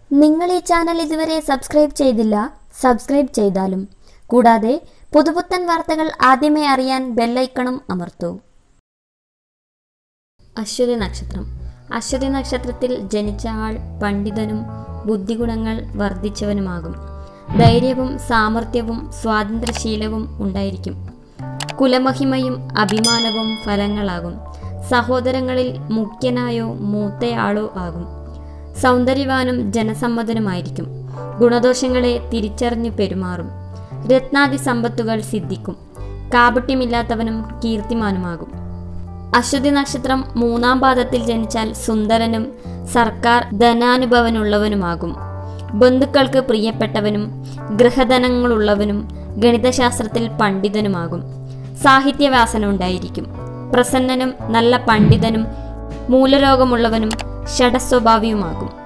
നിങ്ങൾ ഈ ചാനൽ ഇതുവരെ സബ്സ്ക്രൈബ് ചെയ്തില്ല സബ്സ്ക്രൈബ് ചെയ്താലും കൂടാതെ പുതുപുത്തൻ വാർത്തകൾ ആദ്യമേ അറിയാൻ ബെല്ലൈക്കണും അമർത്തൂ അശ്വതി നക്ഷത്രം അശ്വതി നക്ഷത്രത്തിൽ ജനിച്ച ആൾ പണ്ഡിതനും ബുദ്ധിഗുണങ്ങൾ വർദ്ധിച്ചവനുമാകും ധൈര്യവും സാമർഥ്യവും സ്വാതന്ത്ര്യശീലവും ഉണ്ടായിരിക്കും കുലമഹിമയും അഭിമാനവും ഫലങ്ങളാകും സഹോദരങ്ങളിൽ മുഖ്യനായോ മൂത്തയാളോ ആകും സൗന്ദര്യവാനും ജനസമ്മതനുമായിരിക്കും ഗുണദോഷങ്ങളെ തിരിച്ചറിഞ്ഞു പെരുമാറും രത്നാദി സമ്പത്തുകൾ സിദ്ധിക്കും കാപട്യമില്ലാത്തവനും കീർത്തിമാനുമാകും അശ്വതി നക്ഷത്രം മൂന്നാം പാദത്തിൽ ജനിച്ചാൽ സുന്ദരനും സർക്കാർ ധനാനുഭവനുള്ളവനുമാകും ബന്ധുക്കൾക്ക് പ്രിയപ്പെട്ടവനും ഗൃഹധനങ്ങളുള്ളവനും ഗണിതശാസ്ത്രത്തിൽ പണ്ഡിതനുമാകും സാഹിത്യവാസന ഉണ്ടായിരിക്കും പ്രസന്നനും നല്ല പണ്ഡിതനും മൂലരോഗമുള്ളവനും ഷഡസ്വഭാവിയുമാകും